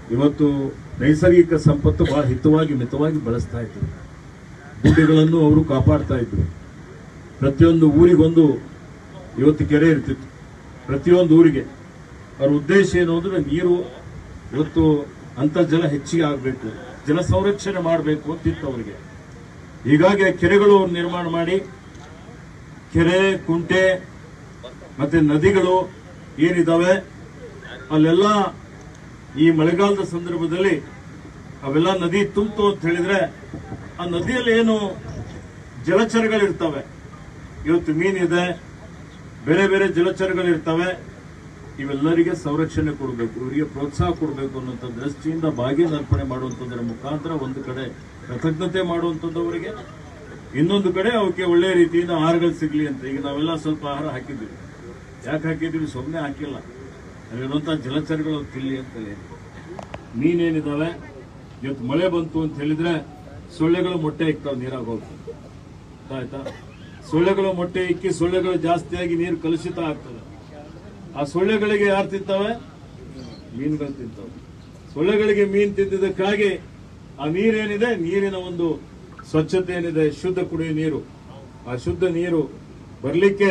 ಇವತ್ತು ನೈಸರ್ಗಿಕ ಸಂಪತ್ತು ಬಹಳ ಹಿತವಾಗಿ ಮಿತವಾಗಿ ಬಳಸ್ತಾ ಇದ್ರು ಗುಡ್ಡೆಗಳನ್ನು ಅವರು ಕಾಪಾಡ್ತಾ ಇದ್ರು ಪ್ರತಿಯೊಂದು ಊರಿಗೊಂದು ಇವತ್ತು ಕೆರೆ ಇರ್ತಿತ್ತು ಪ್ರತಿಯೊಂದು ಊರಿಗೆ ಅವ್ರ ಉದ್ದೇಶ ಏನು ಅಂದ್ರೆ ನೀರು ಇವತ್ತು ಅಂತರ್ಜಲ ಹೆಚ್ಚಿಗೆ ಆಗಬೇಕು ಜಲ ಸಂರಕ್ಷಣೆ ಮಾಡಬೇಕು ಅಂತಿತ್ತು ಅವರಿಗೆ ಹೀಗಾಗಿ ಆ ಕೆರೆಗಳು ನಿರ್ಮಾಣ ಮಾಡಿ ಕೆರೆ ಕುಂಟೆ ಮತ್ತೆ ನದಿಗಳು ಏನಿದಾವೆ ಅಲ್ಲೆಲ್ಲ ಈ ಮಳೆಗಾಲದ ಸಂದರ್ಭದಲ್ಲಿ ಅವೆಲ್ಲ ನದಿ ತುಂಬಿತು ಅಂತ ಹೇಳಿದ್ರೆ ಆ ನದಿಯಲ್ಲಿ ಏನು ಜಲಚರಗಳಿರ್ತವೆ ಇವತ್ತು ಮೀನಿದೆ ಬೇರೆ ಬೇರೆ ಜಲಚರಗಳಿರ್ತವೆ ಇವೆಲ್ಲರಿಗೆ ಸಂರಕ್ಷಣೆ ಕೊಡಬೇಕು ಇವರಿಗೆ ಪ್ರೋತ್ಸಾಹ ಕೊಡಬೇಕು ಅನ್ನುವಂಥ ದೃಷ್ಟಿಯಿಂದ ಭಾಗ್ಯ ಅರ್ಪಣೆ ಮಾಡುವಂಥದ್ರ ಮುಖಾಂತರ ಒಂದು ಕಡೆ ಕೃತಜ್ಞತೆ ಮಾಡುವಂಥದ್ದವರಿಗೆ ಇನ್ನೊಂದು ಕಡೆ ಅವಕ್ಕೆ ಒಳ್ಳೆಯ ರೀತಿಯಿಂದ ಆಹಾರಗಳು ಸಿಗ್ಲಿ ಅಂತ ಈಗ ನಾವೆಲ್ಲ ಸ್ವಲ್ಪ ಆಹಾರ ಹಾಕಿದ್ವಿ ಯಾಕೆ ಹಾಕಿದ್ವಿ ಸುಮ್ಮನೆ ಹಾಕಿಲ್ಲ ಅಲ್ಲಿರುವಂಥ ಜಲಚರಗಳು ತಿಲ್ಲಿ ಅಂತ ಹೇಳಿ ಮೀನೇನಿದಾವೆ ಇವತ್ತು ಮಳೆ ಬಂತು ಅಂತ ಹೇಳಿದ್ರೆ ಸೊಳ್ಳೆಗಳು ಮೊಟ್ಟೆ ಇಕ್ತಾವೆ ನೀರಾಗ ಹೋಗಿ ಆಯ್ತಾ ಸೊಳ್ಳೆಗಳು ಮೊಟ್ಟೆ ಇಕ್ಕಿ ಸೊಳ್ಳೆಗಳು ಜಾಸ್ತಿಯಾಗಿ ನೀರು ಕಲುಷಿತ ಆಗ್ತದೆ ಆ ಸೊಳ್ಳೆಗಳಿಗೆ ಯಾರು ತಿಂತಾವೆ ಮೀನುಗಳು ತಿಂತಾವೆ ಸೊಳ್ಳೆಗಳಿಗೆ ಮೀನು ತಿಂದಿದ್ದಕ್ಕಾಗಿ ಆ ನೀರೇನಿದೆ ನೀರಿನ ಒಂದು ಸ್ವಚ್ಛತೆ ಏನಿದೆ ಶುದ್ಧ ಕುಡಿಯುವ ನೀರು ಆ ಶುದ್ಧ ನೀರು ಬರಲಿಕ್ಕೆ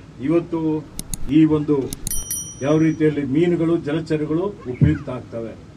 ಇವತ್ತು ಈ ಒಂದು ಯಾವ ರೀತಿಯಲ್ಲಿ ಮೀನುಗಳು ಜಲಚರಗಳು ಉಪಯುಕ್ತ ಆಗ್ತವೆ